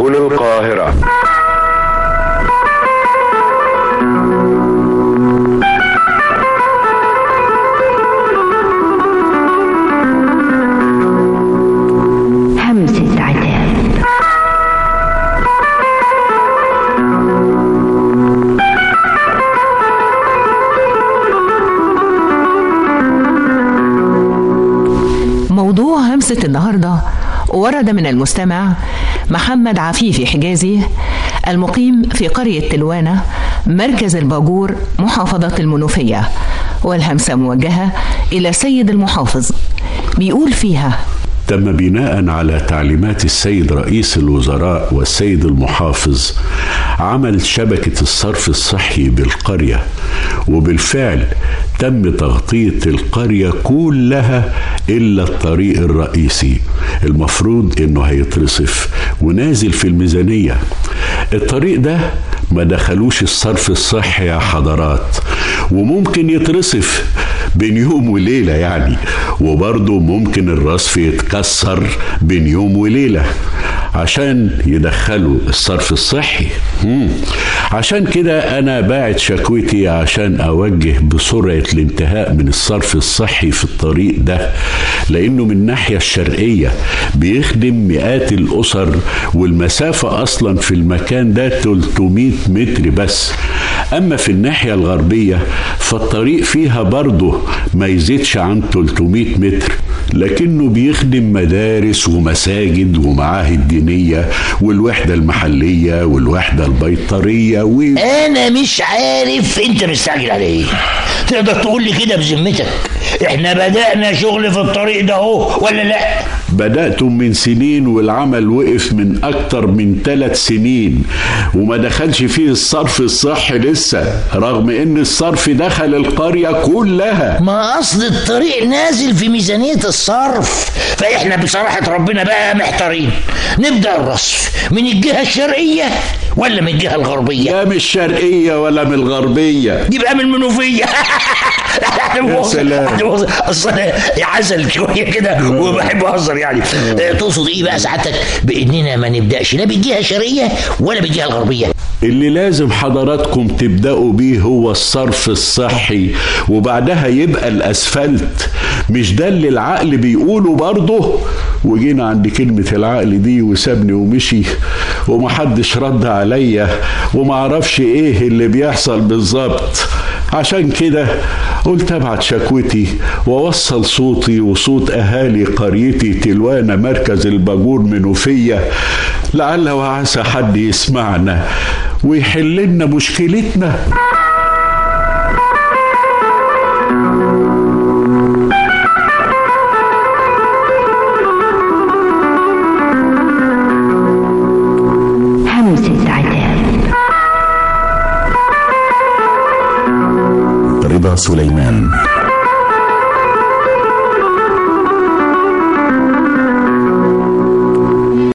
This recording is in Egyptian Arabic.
سنقول القاهرة همسة عتاب موضوع همسة النهاردة ورد من المستمع محمد عفيفي حجازي المقيم في قرية تلوانة مركز الباجور محافظة المنوفية والهمسة موجهة إلى سيد المحافظ بيقول فيها تم بناء على تعليمات السيد رئيس الوزراء والسيد المحافظ عمل شبكة الصرف الصحي بالقرية وبالفعل تم تغطية القرية كلها إلا الطريق الرئيسي المفروض إنه هيترصف ونازل في الميزانية الطريق ده ما دخلوش الصرف الصحي يا حضرات وممكن يترصف بين يوم وليلة يعني وبرضه ممكن الرصف يتكسر بين يوم وليلة عشان يدخلوا الصرف الصحي مم. عشان كده أنا باعت شكوتي عشان أوجه بسرعة الانتهاء من الصرف الصحي في الطريق ده لأنه من الناحية الشرقية بيخدم مئات الأسر والمسافة أصلا في المكان ده 300 متر بس أما في الناحية الغربية فالطريق فيها برضه ما يزيدش عن 300 متر لكنه بيخدم مدارس ومساجد ومعاهد دينية والوحدة المحلية والوحدة البيطرية و... انا مش عارف انت مستعجل على ايه تقدر تقول لي كده بذمتك احنا بدأنا شغل في الطريق ده اهو ولا لا بدأتم من سنين والعمل وقف من أكتر من ثلاث سنين وما دخلش فيه الصرف الصحي لسه رغم إن الصرف دخل القرية كلها ما اصل الطريق نازل في ميزانية الصرف فاحنا بصراحة ربنا بقى محتارين نبدأ الرصف من الجهة الشرقية ولا من الجهة الغربية لا مش شرقية ولا من الغربية يبقى من المنوفية يا سلام. اصل أنا عسل شويه كده وبحب اهزر يعني آه، تقصد ايه بقى سعادتك باننا ما نبداش لا بالجهه الشرقيه ولا بالجهه الغربيه اللي لازم حضراتكم تبدأوا بيه هو الصرف الصحي وبعدها يبقى الأسفلت مش ده اللي العقل بيقوله برضه وجينا عند كلمة العقل دي وسابني ومشي ومحدش رد عليا ومعرفش ايه اللي بيحصل بالظبط عشان كده قلت ابعت شكوتي واوصل صوتي وصوت اهالي قريتي تلوانة مركز الباجور منوفية لعل وعسى حد يسمعنا ويحل لنا مشكلتنا همسة عتاب رضا سليمان